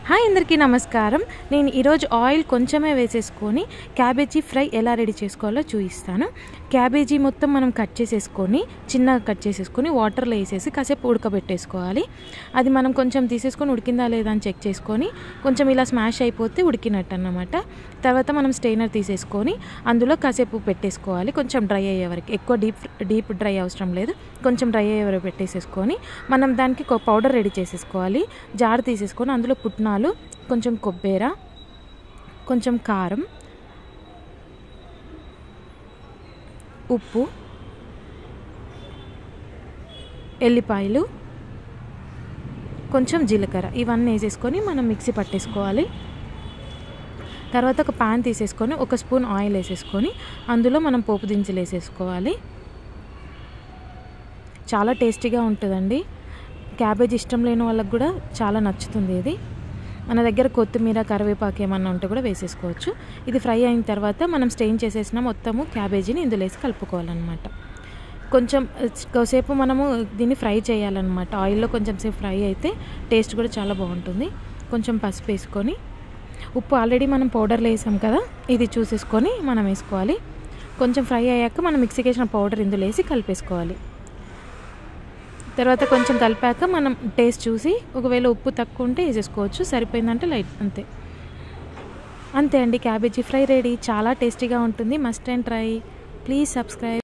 hi అందరికీ నమస్కారం నేను ఈరోజు ఆయిల్ కొంచెమే వేసేసుకొని క్యాబేజీ ఫ్రై ఎలా రెడీ చేసుకోవాలో చూపిస్తాను క్యాబేజీ మొత్తం మనం కట్ చేసేసుకొని చిన్నగా కట్ చేసేసుకొని వాటర్లో వేసేసి కాసేపు ఉడకబెట్టేసుకోవాలి అది మనం కొంచెం తీసేసుకొని ఉడికిందా లేదా అని చెక్ చేసుకొని కొంచెం ఇలా స్మాష్ అయిపోతే ఉడికినట్టు అన్నమాట తర్వాత మనం స్టెయినర్ తీసేసుకొని అందులో కాసేపు పెట్టేసుకోవాలి కొంచెం డ్రై అయ్యే వరకు ఎక్కువ డీప్ డీప్ డ్రై అవసరం లేదు కొంచెం డ్రై అయ్యే వరకు పెట్టేసేసుకొని మనం దానికి పౌడర్ రెడీ చేసేసుకోవాలి జార్ తీసేసుకొని అందులో పుట్నాలు కొంచెం కొబ్బెర కొంచెం కారం ఉప్పు ఎల్లిపాయలు కొంచెం జీలకర్ర ఇవన్నీ వేసేసుకొని మనం మిక్సీ పట్టేసుకోవాలి తర్వాత ఒక ప్యాన్ తీసేసుకొని ఒక స్పూన్ ఆయిల్ వేసేసుకొని అందులో మనం పోపు దినుసులు వేసేసుకోవాలి చాలా టేస్టీగా ఉంటుందండి క్యాబేజ్ ఇష్టం లేని వాళ్ళకి కూడా చాలా నచ్చుతుంది ఇది మన దగ్గర కొత్తిమీర కరివేపాకు ఏమన్నా ఉంటే కూడా వేసేసుకోవచ్చు ఇది ఫ్రై అయిన తర్వాత మనం స్టెయిన్ చేసేసిన మొత్తము క్యాబేజీని ఇందులో వేసి కలుపుకోవాలన్నమాట కొంచెం కాసేపు మనము దీన్ని ఫ్రై చేయాలన్నమాట ఆయిల్లో కొంచెం సేపు ఫ్రై అయితే టేస్ట్ కూడా చాలా బాగుంటుంది కొంచెం పసుపు వేసుకొని ఉప్పు ఆల్రెడీ మనం పౌడర్లో వేసాం కదా ఇది చూసేసుకొని మనం వేసుకోవాలి కొంచెం ఫ్రై అయ్యాక మనం మిక్సీకి వేసిన పౌడర్ ఇందులో వేసి కలిపేసుకోవాలి తర్వాత కొంచెం కలిపాక మనం టేస్ట్ చూసి ఒకవేళ ఉప్పు తక్కువ ఉంటే వేసేసుకోవచ్చు సరిపోయిందంటే లైట్ అంతే అంతే అండి క్యాబేజీ ఫ్రై రెడీ చాలా టేస్టీగా ఉంటుంది must and try please subscribe